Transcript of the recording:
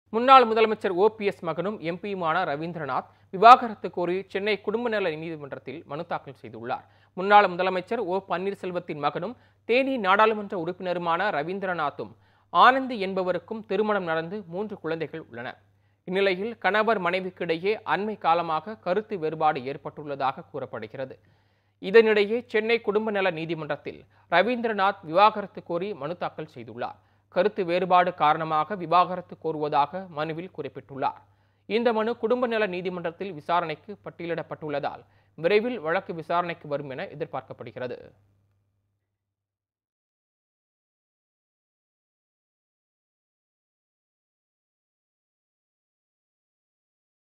முன்னாள் முதலமைச்சர் ஓபிஎஸ் மகனும் எம்பியுமான ரவீந்திரநாத் விவாகரத்து கோரி சென்னை குடும்ப நல நீதிமன்றத்தில் மனு தாக்கல் செய்துள்ளார் முன்னாள் முதலமைச்சர் ஓ பன்னீர்செல்வத்தின் மகனும் தேனி நாடாளுமன்ற உறுப்பினருமான ரவீந்திரநாத்தும் ஆனந்த் என்பவருக்கும் திருமணம் நடந்து மூன்று குழந்தைகள் உள்ளன இந்நிலையில் கணவர் மனைவிக்கிடையே அண்மை காலமாக கருத்து வேறுபாடு ஏற்பட்டுள்ளதாக கூறப்படுகிறது இதனிடையே சென்னை குடும்ப நல நீதிமன்றத்தில் ரவீந்திரநாத் விவாகரத்து கோரி மனு தாக்கல் செய்துள்ளார் கருத்து வேறுபாடு காரணமாக விவாகரத்து கோருவதாக மனுவில் குறிப்பிட்டுள்ளார் இந்த மனு குடும்ப நல நீதிமன்றத்தில் விசாரணைக்கு பட்டியலிடப்பட்டுள்ளதால் விரைவில் வழக்கு விசாரணைக்கு வரும் என எதிர்பார்க்கப்படுகிறது